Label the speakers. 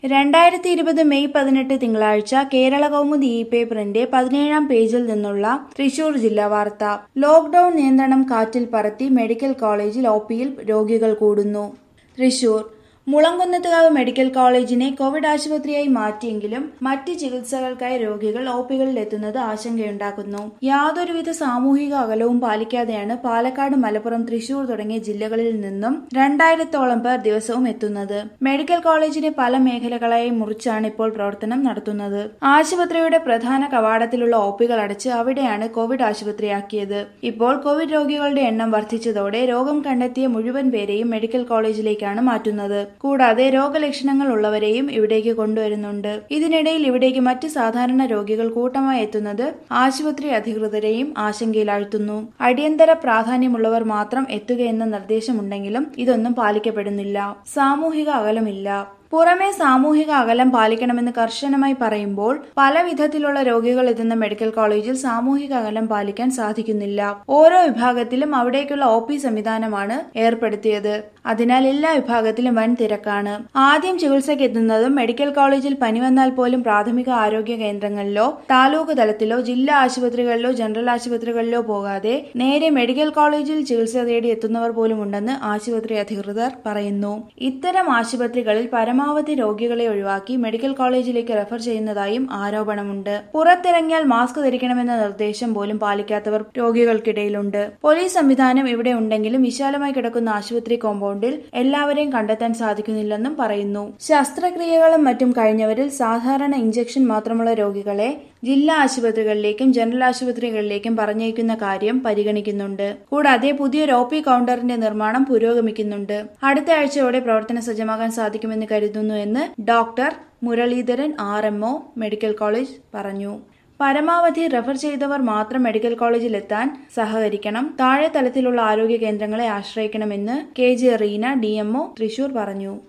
Speaker 1: രണ്ടായിരത്തി ഇരുപത് മെയ് പതിനെട്ട് തിങ്കളാഴ്ച കേരള കൗമുദി ഇ പേപ്പറിന്റെ പതിനേഴാം പേജിൽ നിന്നുള്ള തൃശൂർ ജില്ലാ വാർത്ത ലോക്ഡൌൺ നിയന്ത്രണം കാറ്റിൽ പറത്തി മെഡിക്കൽ കോളേജിൽ ഒ പിയിൽ രോഗികൾ കൂടുന്നു തൃശൂർ മുളങ്കുന്നത്തുകാവ് മെഡിക്കൽ കോളേജിനെ കോവിഡ് ആശുപത്രിയായി മാറ്റിയെങ്കിലും മറ്റ് ചികിത്സകൾക്കായി രോഗികൾ ഒ പികളിൽ എത്തുന്നത് ആശങ്കയുണ്ടാക്കുന്നു യാതൊരുവിധ സാമൂഹിക അകലവും പാലിക്കാതെയാണ് പാലക്കാട് മലപ്പുറം തൃശൂർ തുടങ്ങിയ ജില്ലകളിൽ നിന്നും രണ്ടായിരത്തോളം പേർ ദിവസവും എത്തുന്നത് മെഡിക്കൽ കോളേജിനെ പല മേഖലകളായി മുറിച്ചാണ് ഇപ്പോൾ പ്രവർത്തനം നടത്തുന്നത് ആശുപത്രിയുടെ പ്രധാന കവാടത്തിലുള്ള ഒ പികൾ അടച്ച് അവിടെയാണ് കോവിഡ് ആശുപത്രിയാക്കിയത് ഇപ്പോൾ കോവിഡ് രോഗികളുടെ എണ്ണം വർദ്ധിച്ചതോടെ രോഗം കണ്ടെത്തിയ മുഴുവൻ പേരെയും മെഡിക്കൽ കോളേജിലേക്കാണ് മാറ്റുന്നത് കൂടാതെ രോഗലക്ഷണങ്ങൾ ഉള്ളവരെയും ഇവിടേക്ക് കൊണ്ടുവരുന്നുണ്ട് ഇതിനിടയിൽ ഇവിടേക്ക് മറ്റ് സാധാരണ രോഗികൾ കൂട്ടമായി എത്തുന്നത് ആശുപത്രി അധികൃതരെയും ആശങ്കയിലാഴ്ത്തുന്നു അടിയന്തര പ്രാധാന്യമുള്ളവർ മാത്രം എത്തുകയെന്ന നിർദ്ദേശമുണ്ടെങ്കിലും ഇതൊന്നും പാലിക്കപ്പെടുന്നില്ല സാമൂഹിക അകലമില്ല പുറമെ സാമൂഹിക അകലം പാലിക്കണമെന്ന് കർശനമായി പറയുമ്പോൾ പല വിധത്തിലുള്ള രോഗികൾ എത്തുന്ന മെഡിക്കൽ കോളേജിൽ സാമൂഹിക അകലം പാലിക്കാൻ സാധിക്കുന്നില്ല ഓരോ വിഭാഗത്തിലും അവിടേക്കുള്ള ഒ പി സംവിധാനമാണ് ഏർപ്പെടുത്തിയത് അതിനാൽ എല്ലാ വിഭാഗത്തിലും വൻ തിരക്കാണ് ആദ്യം ചികിത്സയ്ക്ക് എത്തുന്നതും മെഡിക്കൽ കോളേജിൽ പനി വന്നാൽ പോലും പ്രാഥമിക ആരോഗ്യ കേന്ദ്രങ്ങളിലോ താലൂക്ക് തലത്തിലോ ജില്ലാ ആശുപത്രികളിലോ ജനറൽ ആശുപത്രികളിലോ പോകാതെ നേരെ മെഡിക്കൽ കോളേജിൽ ചികിത്സ തേടി എത്തുന്നവർ പോലും ഉണ്ടെന്ന് ആശുപത്രി അധികൃതർ പറയുന്നു ഇത്തരം ആശുപത്രികളിൽ പരമാവധി രോഗികളെ ഒഴിവാക്കി മെഡിക്കൽ കോളേജിലേക്ക് റെഫർ ചെയ്യുന്നതായും ആരോപണമുണ്ട് പുറത്തിറങ്ങിയാൽ മാസ്ക് ധരിക്കണമെന്ന നിർദ്ദേശം പോലും പാലിക്കാത്തവർ രോഗികൾക്കിടയിലുണ്ട് പോലീസ് സംവിധാനം ഇവിടെ ഉണ്ടെങ്കിലും വിശാലമായി കിടക്കുന്ന ആശുപത്രി കോമ്പൗണ്ടിൽ എല്ലാവരെയും കണ്ടെത്താൻ സാധിക്കുന്നില്ലെന്നും പറയുന്നു ശസ്ത്രക്രിയകളും മറ്റും കഴിഞ്ഞവരിൽ സാധാരണ ഇഞ്ചക്ഷൻ മാത്രമുള്ള രോഗികളെ ജില്ലാ ആശുപത്രികളിലേക്കും ജനറൽ ആശുപത്രികളിലേക്കും പറഞ്ഞയക്കുന്ന കാര്യം പരിഗണിക്കുന്നുണ്ട് കൂടാതെ പുതിയൊരു ഒ പി കൗണ്ടറിന്റെ നിർമ്മാണം പുരോഗമിക്കുന്നുണ്ട് അടുത്ത ആഴ്ചയോടെ പ്രവർത്തന സജ്ജമാകാൻ സാധിക്കുമെന്ന് കരുതുന്നു എന്ന് doctor Muraleedharan R medical college പറഞ്ഞു പരമാവധി റെഫർ ചെയ്തവർ മാത്രം മെഡിക്കൽ കോളേജിൽ എത്താൻ സഹകരിക്കണം താഴെ തലത്തിലുള്ള ആരോഗ്യ കേന്ദ്രങ്ങളെ ആശ്രയിക്കണമെന്ന് K J Reena D Thrissur പറഞ്ഞു